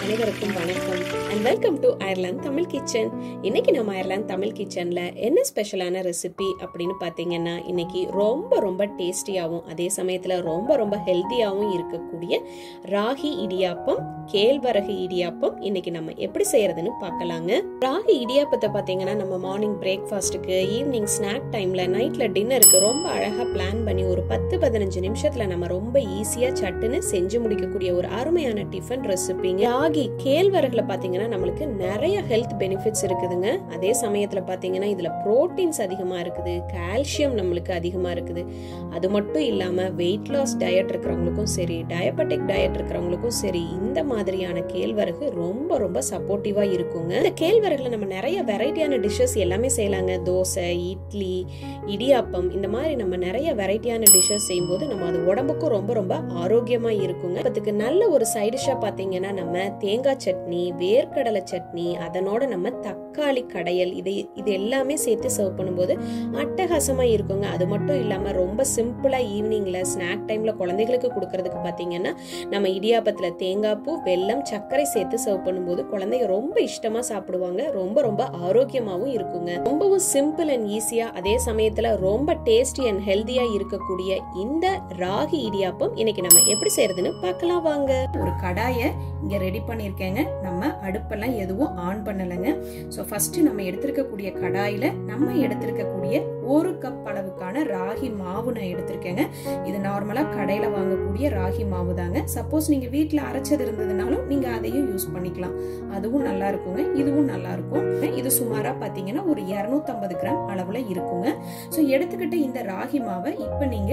அனைவருக்கும் வணக்கம் and welcome to Ireland Tamil kitchen இன்னைக்கு நம்ம அயர்லாந்து தமிழ் கிச்சன்ல என்ன ஸ்பெஷலான ரெசிபி அப்படின்னு பார்த்தீங்கன்னா இன்னைக்கு ரொம்ப ரொம்ப டேஸ்டியாகவும் அதே சமயத்தில் ரொம்ப ரொம்ப ஹெல்த்தியாகவும் இருக்கக்கூடிய ராகி இடியாப்பம் கேழ்வரகு இடியாப்பம் இன்னைக்கு நம்ம எப்படி செய்யறதுன்னு பார்க்கலாங்க ராகி இடியாப்பத்தை பார்த்தீங்கன்னா நம்ம மார்னிங் பிரேக்ஃபாஸ்ட்டுக்கு ஈவினிங் ஸ்நாக் டைம்ல நைட்ல டின்னருக்கு ரொம்ப அழகா பிளான் பண்ணி ஒரு பத்து பதினஞ்சு நிமிஷத்துல நம்ம ரொம்ப ஈஸியா சட்டுன்னு செஞ்சு முடிக்கக்கூடிய ஒரு அருமையான டிஃபன் ரெசிபிங்க ராகி கேழ்வரகுல பாத்தீங்கன்னா நம்மளுக்கு நிறைய ஹெல்த் பெனிஃபிட்ஸ் இருக்குதுங்க அதே சமயத்துல பாத்தீங்கன்னா இதுல புரோட்டீன்ஸ் அதிகமா இருக்குது கால்சியம் நம்மளுக்கு அதிகமா இருக்குது அது மட்டும் இல்லாம வெயிட் லாஸ் டயட் இருக்கிறவங்களுக்கும் சரி டயபெட்டிக் டயட் இருக்கிறவங்களுக்கும் சரி இந்த மாதிரியான கேழ்வரகு ரொம்ப ரொம்ப சப்போர்ட்டிவா இருக்குங்க இந்த கேழ்வரகுல நம்ம நிறைய வெரைட்டியான டிஷ்ஷஸ் எல்லாமே செய்யலாங்க தோசை இட்லி இடியாப்பம் இந்த மாதிரி நம்ம நிறைய வெரைட்டியான டிஷ்ஷஸ் செய்யும்போது நம்ம அது உடம்புக்கும் ரொம்ப ரொம்ப ஆரோக்கியமா இருக்குங்க அதுக்கு நல்ல ஒரு சைடிஷா பாத்தீங்கன்னா நம்ம தேங்காய் சட்னி வேர்க்கடலை சட்னி அதனோட நம்ம தக்காளி கடையல் இது இது எல்லாமே சேர்த்து சர்வ் பண்ணும்போது அட்டகாசமா இருக்குங்க அது மட்டும் இல்லாம ரொம்ப சிம்பிளா ஈவினிங்ல ஸ்நாக் டைம்ல குழந்தைகளுக்கு கொடுக்கறதுக்கு பாத்தீங்கன்னா நம்ம இடியாப்பத்துல தேங்காய் பூ வெல்லம் சர்க்கரை சேர்த்து சர்வ் பண்ணும்போது குழந்தைங்க ரொம்ப இஷ்டமா சாப்பிடுவாங்க ரொம்ப ரொம்ப ஆரோக்கியமாவும் இருக்குங்க ரொம்பவும் சிம்பிள் அண்ட் ஈஸியா அதே சமயத்துல ரொம்ப டேஸ்டி அண்ட் ஹெல்தியா இருக்கக்கூடிய இந்த ராகி இடியாப்பம் இன்னைக்கு நம்ம எப்படி செய்யறதுன்னு பார்க்கலாம் வாங்க ஒரு கடாயை இங்க ரெடி பண்ணியிருக்கேங்க நம்ம அடுப்பெல்லாம் எதுவும் ஆன் பண்ணலைங்க ஸோ ஃபர்ஸ்ட் நம்ம எடுத்திருக்கக்கூடிய கடாயில நம்ம எடுத்திருக்கக்கூடிய ஒரு கப் அளவுக்கான ராகி மாவு நான் எடுத்திருக்கேங்க இது நார்மலா கடையில வாங்கக்கூடிய ராகி மாவு தாங்க சப்போஸ் நீங்க வீட்ல அரைச்சது இருந்ததுனாலும் நீங்க அதையும் யூஸ் பண்ணிக்கலாம் அதுவும் நல்லா இருக்குங்க இதுவும் நல்லா இருக்கும் இது சுமாரா பாத்தீங்கன்னா ஒரு 250 கிராம் அளவுல இருக்குங்க ஸோ எடுத்துக்கிட்ட இந்த ராகி மாவை இப்ப நீங்க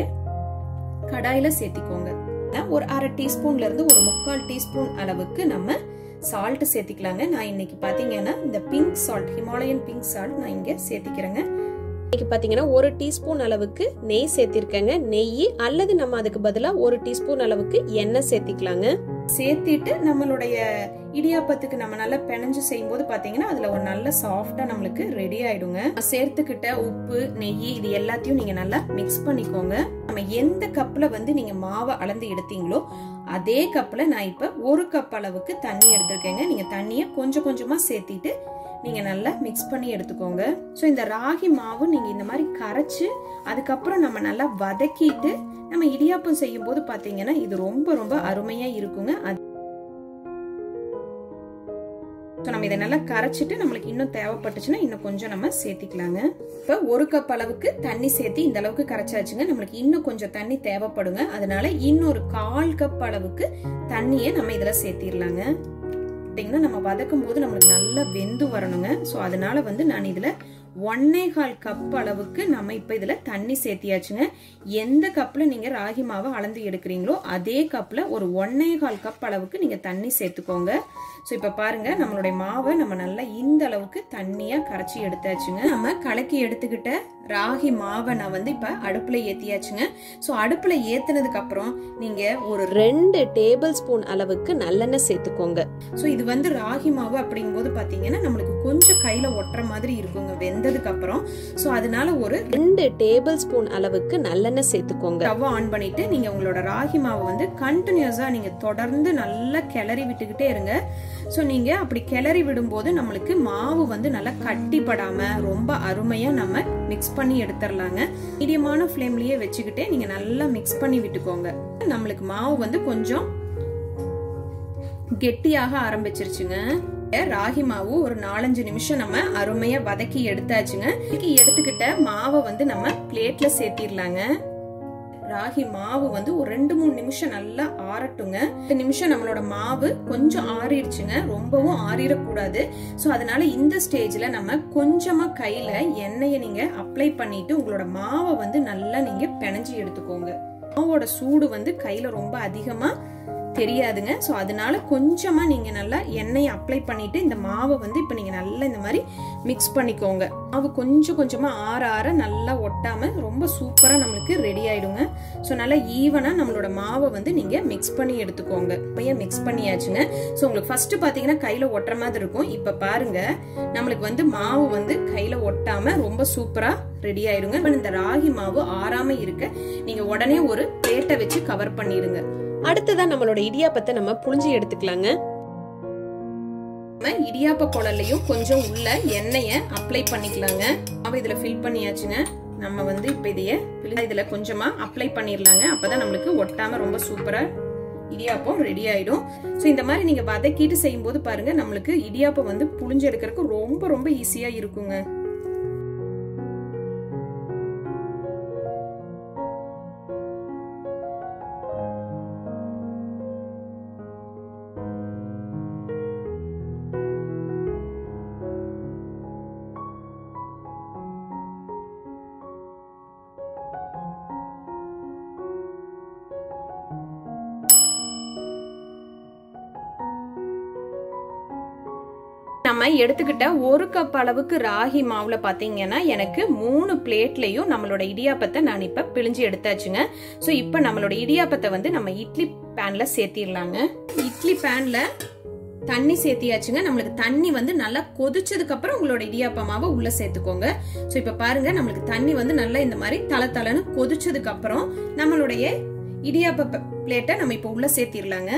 கடாயில சேர்த்திக்கோங்க ஒரு அரை டீஸ்பூன்ல இருந்து ஒரு முக்கால் டீஸ்பூன் அளவுக்கு நம்ம சால்ட் சேர்த்திக்கலாங்க நான் இன்னைக்கு பாத்தீங்கன்னா இந்த pink salt Himalayan pink salt நான் இங்க சேர்த்திக்கிறேங்க இன்னைக்கு பாத்தீங்கன்னா ஒரு டீஸ்பூன் அளவுக்கு நெய் சேர்த்திருக்கேங்க நெய் அல்லது நம்ம அதுக்கு பதிலா ஒரு டீஸ்பூன் அளவுக்கு எண்ணெய் சேர்த்திக்கலாங்க சேர்த்திட்டு நம்மளுடைய இடியாப்பத்துக்கு நம்ம நல்லா பிணைஞ்சு செய்யும் போது பாத்தீங்கன்னா அதுல ஒரு நல்ல சாஃப்டா நம்மளுக்கு ரெடி ஆயிடுங்க சேர்த்துக்கிட்ட உப்பு நெய் இது எல்லாத்தையும் நீங்க நல்லா மிக்ஸ் பண்ணிக்கோங்க நம்ம எந்த கப்ல வந்து நீங்க மாவை அளந்து எடுத்தீங்களோ அதே கப்ல நான் இப்ப ஒரு கப் அளவுக்கு தண்ணி எடுத்திருக்கேங்க நீங்க தண்ணிய கொஞ்சம் கொஞ்சமா சேர்த்திட்டு நீங்க நல்லா மிக்ஸ் பண்ணி எடுத்துக்கோங்க ஸோ இந்த ராகி மாவு நீங்க இந்த மாதிரி கரைச்சு அதுக்கப்புறம் நம்ம நல்லா வதக்கிட்டு நம்ம இடியாப்பம் செய்யும் போது பாத்தீங்கன்னா இது ரொம்ப ரொம்ப அருமையா இருக்குங்க அது ஸோ நம்ம இதை நல்லா கரைச்சிட்டு நம்மளுக்கு இன்னும் தேவைப்பட்டுச்சுன்னா இன்னும் கொஞ்சம் நம்ம சேர்த்திக்கலாங்க இப்போ ஒரு கப் அளவுக்கு தண்ணி சேர்த்து இந்த அளவுக்கு கரைச்சாச்சுங்க நம்மளுக்கு இன்னும் கொஞ்சம் தண்ணி தேவைப்படுங்க அதனால இன்னொரு கால் கப் அளவுக்கு தண்ணியை நம்ம இதில் சேர்த்திடலாங்க பார்த்தீங்கன்னா நம்ம வதக்கும் போது நம்மளுக்கு நல்லா வெந்து வரணுங்க ஸோ அதனால வந்து நான் இதில் ஒன்னே கால் கப் அளவுக்கு நம்ம இப்போ இதில் தண்ணி சேர்த்தியாச்சுங்க எந்த கப்பில் நீங்கள் ராகி மாவை அளந்து எடுக்கிறீங்களோ அதே கப்பில் ஒரு ஒன்னே கால் கப் அளவுக்கு நீங்கள் தண்ணி சேர்த்துக்கோங்க ஸோ இப்போ பாருங்க நம்மளுடைய மாவை நம்ம நல்லா இந்த அளவுக்கு தண்ணியாக கரைச்சி எடுத்தாச்சுங்க நம்ம கலக்கி எடுத்துக்கிட்ட ராகி மாவை நான் வந்து இப்போ அடுப்பில் ஏற்றியாச்சுங்க ஸோ அடுப்பில் ஏற்றினதுக்கு அப்புறம் நீங்கள் ஒரு ரெண்டு டேபிள் ஸ்பூன் அளவுக்கு நல்லெண்ணெய் சேர்த்துக்கோங்க ஸோ இது வந்து ராகி மாவு அப்படிங்கும்போது பார்த்தீங்கன்னா நம்மளுக்கு கொஞ்சம் கையில் ஒட்டுற மாதிரி இருக்குங்க வெந்ததுக்கு அப்புறம் ஸோ அதனால ஒரு ரெண்டு டேபிள் ஸ்பூன் அளவுக்கு நல்லெண்ணெய் சேர்த்துக்கோங்க ஸ்டவ் ஆன் பண்ணிட்டு நீங்க உங்களோட ராகி மாவை வந்து கண்டினியூஸா நீங்க தொடர்ந்து நல்லா கிளறி விட்டுக்கிட்டே இருங்க ஸோ நீங்க அப்படி கிளறி விடும்போது நம்மளுக்கு மாவு வந்து நல்லா கட்டிப்படாம ரொம்ப அருமையா நம்ம மிக்ஸ் பண்ணி எடுத்துடலாங்க மீடியமான ஃப்ளேம்லயே வச்சுக்கிட்டே நீங்க நல்லா மிக்ஸ் பண்ணி விட்டுக்கோங்க நம்மளுக்கு மாவு வந்து கொஞ்சம் கெட்டியாக ஆரம்பிச்சிருச்சுங்க ராகி மாவு ஒரு நாலஞ்சு நிமிஷம் நம்ம அருமையா வதக்கி எடுத்தாச்சுங்க எடுத்துக்கிட்ட மாவை வந்து நம்ம பிளேட்ல சேர்த்திடலாங்க ராகி மாவு வந்து ஒரு ரெண்டு மூணு நிமிஷம் நல்லா ஆறட்டுங்க இந்த நிமிஷம் நம்மளோட மாவு கொஞ்சம் ஆறிடுச்சுங்க ரொம்பவும் ஆறிடக்கூடாது ஸோ அதனால இந்த ஸ்டேஜ்ல நம்ம கொஞ்சமா கையில எண்ணெயை நீங்க அப்ளை பண்ணிட்டு உங்களோட மாவை வந்து நல்லா நீங்க பிணைஞ்சு எடுத்துக்கோங்க மாவோட சூடு வந்து கையில ரொம்ப அதிகமா தெரியாதுங்க ஸோ அதனால கொஞ்சமா நீங்க நல்லா எண்ணெயை அப்ளை பண்ணிட்டு இந்த மாவை வந்து இப்போ நீங்க நல்லா இந்த மாதிரி மிக்ஸ் பண்ணிக்கோங்க மாவு கொஞ்சம் கொஞ்சமா ஆற ஆற நல்லா ஒட்டாம ரொம்ப சூப்பரா நம்மளுக்கு ரெடி ஆயிடுங்க ஸோ நல்லா ஈவனா நம்மளோட மாவை வந்து நீங்க மிக்ஸ் பண்ணி எடுத்துக்கோங்க பையன் மிக்ஸ் பண்ணியாச்சுங்க ஸோ உங்களுக்கு ஃபர்ஸ்ட் பாத்தீங்கன்னா கையில ஒட்டுற மாதிரி இருக்கும் இப்ப பாருங்க நம்மளுக்கு வந்து மாவு வந்து கையில ஒட்டாம ரொம்ப சூப்பரா ரெடி ஆயிடுங்க இந்த ராகி மாவு ஆறாம இருக்க நீங்க உடனே ஒரு பிளேட்டை வச்சு கவர் பண்ணிடுங்க அடுத்ததான் நம்மளோட இடியாப்பத்தை நம்ம புழிஞ்சு எடுத்துக்கலாங்க இடியாப்ப குழல்லையும் கொஞ்சம் உள்ள எண்ணெயை அப்ளை பண்ணிக்கலாங்க அவ இதுல ஃபில் பண்ணியாச்சுங்க நம்ம வந்து இப்ப இதைய இதுல கொஞ்சமா அப்ளை பண்ணிடலாங்க அப்பதான் நம்மளுக்கு ஒட்டாம ரொம்ப சூப்பரா இடியாப்பம் ரெடி ஆயிடும் ஸோ இந்த மாதிரி நீங்க வதக்கிட்டு செய்யும்போது பாருங்க நம்மளுக்கு இடியாப்பம் வந்து புளிஞ்சு எடுக்கிறதுக்கு ரொம்ப ரொம்ப ஈஸியா இருக்குங்க நம்ம எடுத்துக்கிட்ட ஒரு கப் அளவுக்கு ராகி மாவுல பாத்தீங்கன்னா எனக்கு மூணு பிளேட்லயும் நம்மளோட இடியாப்பத்தை நான் இப்ப பிழிஞ்சு எடுத்தாச்சுங்க ஸோ இப்ப நம்மளோட இடியாப்பத்தை வந்து நம்ம இட்லி பேன்ல சேர்த்திடலாங்க இட்லி பேன்ல தண்ணி சேர்த்தியாச்சுங்க நம்மளுக்கு தண்ணி வந்து நல்லா கொதிச்சதுக்கு அப்புறம் உங்களோட இடியாப்ப மாவை உள்ள சேர்த்துக்கோங்க ஸோ இப்ப பாருங்க நம்மளுக்கு தண்ணி வந்து நல்லா இந்த மாதிரி தலை தலைன்னு கொதிச்சதுக்கு அப்புறம் நம்மளுடைய இடியாப்ப பிளேட்டை நம்ம இப்ப உள்ள சேர்த்திடலாங்க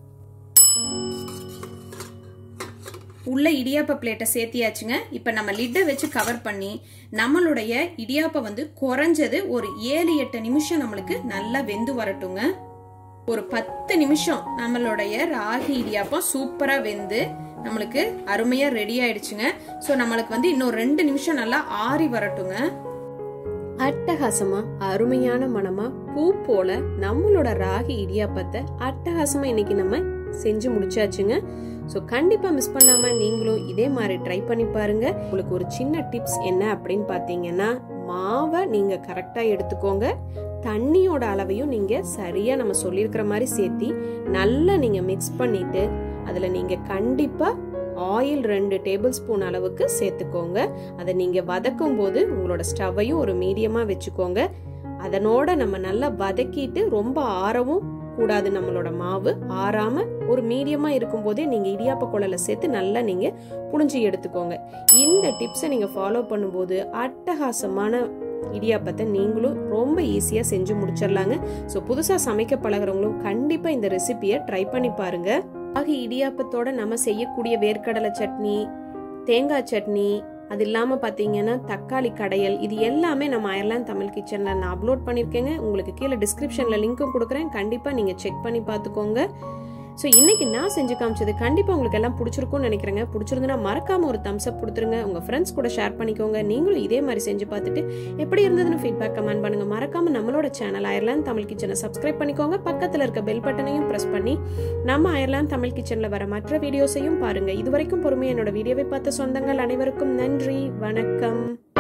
உள்ள இடியாப்ப பிளேட்டை சேர்த்தியாச்சுங்க இப்ப நம்ம லிட்டை வச்சு கவர் பண்ணி நம்மளுடைய இடியாப்ப வந்து குறைஞ்சது ஒரு ஏழு எட்டு நிமிஷம் நம்மளுக்கு நல்லா வெந்து வரட்டுங்க ஒரு பத்து நிமிஷம் நம்மளுடைய ராகி இடியாப்பம் சூப்பரா வெந்து நம்மளுக்கு அருமையா ரெடி ஆயிடுச்சுங்க ஸோ நம்மளுக்கு வந்து இன்னும் ரெண்டு நிமிஷம் நல்லா ஆறி வரட்டுங்க அட்டகாசமா அருமையான மனமா பூ போல நம்மளோட ராகி இடியாப்பத்தை அட்டகாசமா இன்னைக்கு நம்ம செஞ்சு முடிச்சாச்சுங்க ஸோ கண்டிப்பா மிஸ் பண்ணாம நீங்களும் இதே மாதிரி ட்ரை பண்ணி பாருங்க உங்களுக்கு ஒரு சின்ன டிப்ஸ் என்ன அப்படின்னு பாத்தீங்கன்னா மாவை நீங்க கரெக்டா எடுத்துக்கோங்க தண்ணியோட அளவையும் நீங்க சரியா நம்ம சொல்லியிருக்கிற மாதிரி சேர்த்தி நல்லா நீங்க மிக்ஸ் பண்ணிட்டு அதுல நீங்க கண்டிப்பா ஆயில் ரெண்டு டேபிள் ஸ்பூன் அளவுக்கு சேர்த்துக்கோங்க அதை நீங்க வதக்கும் போது உங்களோட ஸ்டவ்வையும் ஒரு மீடியமா வச்சுக்கோங்க அதனோட நம்ம நல்லா வதக்கிட்டு ரொம்ப ஆறவும் கூடாது நம்மளோட மாவு ஆறாம ஒரு மீடியமா இருக்கும் போதே நீங்க இடியாப்ப குழல சேர்த்து நல்லா நீங்க புழிஞ்சு எடுத்துக்கோங்க இந்த டிப்ஸை நீங்க ஃபாலோ பண்ணும்போது அட்டகாசமான இடியாப்பத்தை நீங்களும் ரொம்ப ஈஸியாக செஞ்சு முடிச்சிடலாங்க ஸோ புதுசாக சமைக்க பழகிறவங்களும் கண்டிப்பாக இந்த ரெசிபியை ட்ரை பண்ணி பாருங்க ஆக இடியாப்பத்தோட நம்ம செய்யக்கூடிய வேர்க்கடலை சட்னி தேங்காய் சட்னி அது இல்லாமல் பார்த்தீங்கன்னா தக்காளி கடையல் இது எல்லாமே நம்ம அயர்லாந்து தமிழ் கிச்சனில் நான் அப்லோட் பண்ணியிருக்கேங்க உங்களுக்கு கீழே டிஸ்கிரிப்ஷனில் லிங்க்கும் கொடுக்குறேன் கண்டிப்பாக நீங்கள் செக் பண்ணி பார்த்துக்கோங்க ஸோ இன்னைக்கு நான் செஞ்சு காமிச்சது கண்டிப்பாக உங்களுக்கு எல்லாம் பிடிச்சிருக்கும்னு நினைக்கிறேங்க பிடிச்சிருந்துன்னா மறக்காம ஒரு தம்ஸ் அப் கொடுத்துருங்க உங்க ஃப்ரெண்ட்ஸ் கூட ஷேர் பண்ணிக்கோங்க நீங்களும் இதே மாதிரி செஞ்சு பார்த்துட்டு எப்படி இருந்ததுன்னு ஃபீட்பேக் கமெண்ட் பண்ணுங்க மறக்காம நம்மளோட சேனல் அயர்லாந்து தமிழ் கிச்சனை சப்ஸ்கிரைப் பண்ணிக்கோங்க பக்கத்தில் இருக்க பெல் பட்டனையும் ப்ரெஸ் பண்ணி நம்ம அயர்லாந்து தமிழ் கிச்சனில் வர மற்ற வீடியோஸையும் பாருங்க இதுவரைக்கும் பொறுமையாக என்னோட வீடியோவை பார்த்த சொந்தங்கள் அனைவருக்கும் நன்றி வணக்கம்